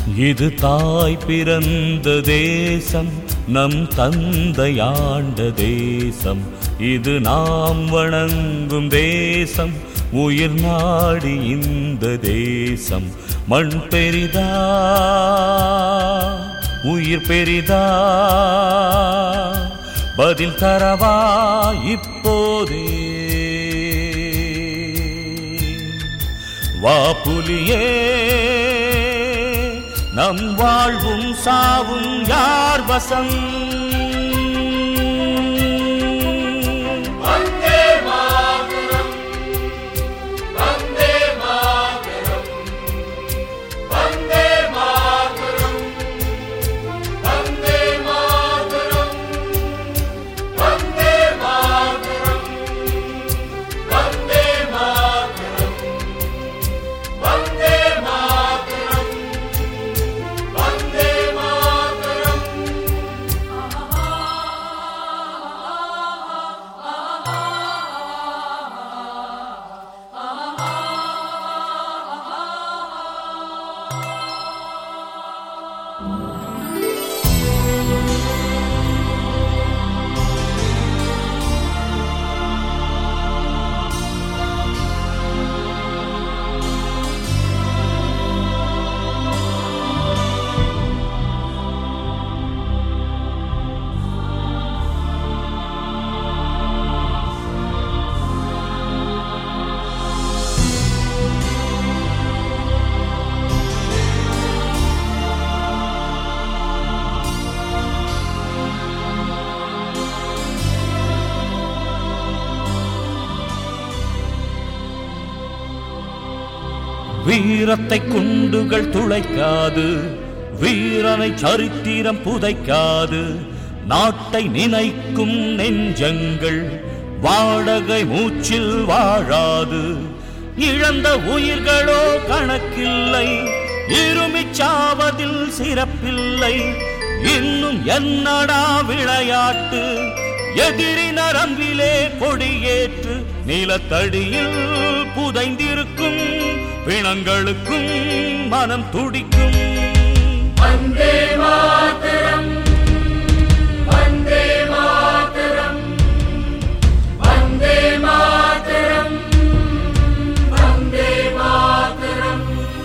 இது தாய் பிறந்த தேசம் நம் தந்தையாண்ட தேசம் இது நாம் வணங்கும் தேசம் உயிர் நாடி இந்த தேசம் மண் பெரிதா உயிர் பெரிதா பதில் தரவா இப்போதே வா புலியே நம் வாழ்வும் சாவும் யார் வசம் வந்தே மாதரம் வந்தே மாதரம் வந்தே மாதரம் வந்தே மாதரம் வந்தே மாதரம் வந்தே மாதரம் வந்தே மாதரம் வந்தே மாதரம் வீரத்தை குண்டுகள் துளைக்காது வீரனை சரித்திரம் புதைக்காது நாட்டை நினைக்கும் நெஞ்சங்கள் வாடகை மூச்சில் வாழாது இழந்த உயிர்களோ கணக்கில்லை இருமிச்சாவதில் சிறப்பில்லை இன்னும் என்னடா விளையாட்டு எதிரி நரம்பிலே கொடியேற்று நிலத்தடியில் புதைந்திருக்கும் பிணங்களுக்கும் மனம் துடிக்கும் வந்தே மாதரம் வந்தே மாதரம் வந்தே மாதரம் வந்தே மாதரம்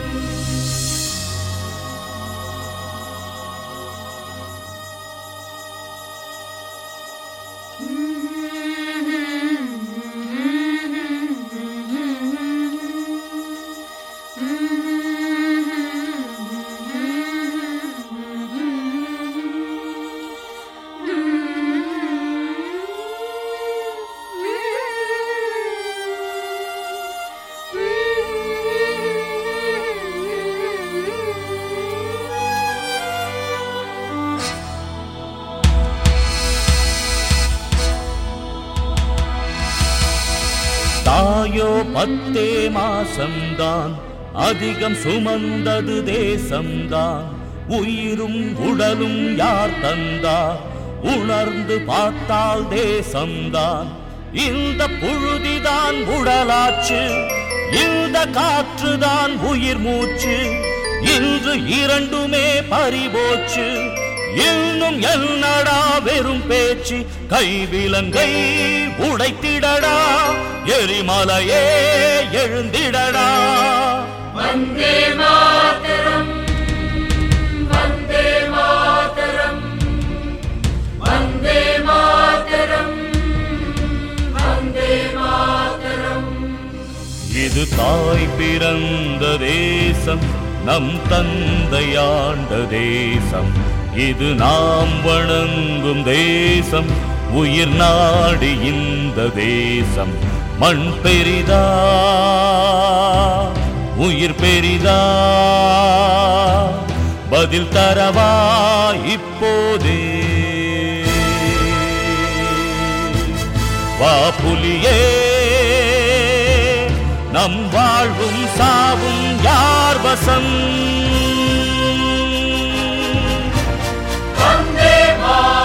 தாயோ பத்தே மாசம்தான் அதிகம் சுமந்தது தேசம்தான் உயிரும் உடலும் யார் தந்தார் உணர்ந்து பார்த்தால் தேசம்தான் இந்த புழுதிதான் உடலாச்சு இந்த காற்றுதான் உயிர் மூச்சு இன்று இரண்டுமே பறிபோச்சு இன்னும் என்னடா வெறும் பேச்சு கைவிலங்கை உடைத்திடடா எரிமலையே எழுந்திடடா வந்தே மாதரம் வந்தே மாதரம் வந்தே மாதரம் வந்தே மாதரம் இது தாய் பிறந்த தேசம் நம் தந்தையாண்ட தேசம் இது நாம் வணங்கும் தேசம் உயிர் நாடி இந்த தேசம் மண் பெரிதா உயிர் பெரிதா பதில் தரவா இப்போதே வா புலியே நம் வாழ்வும் சாவும் யார் வசம் வந்தே மாதரம்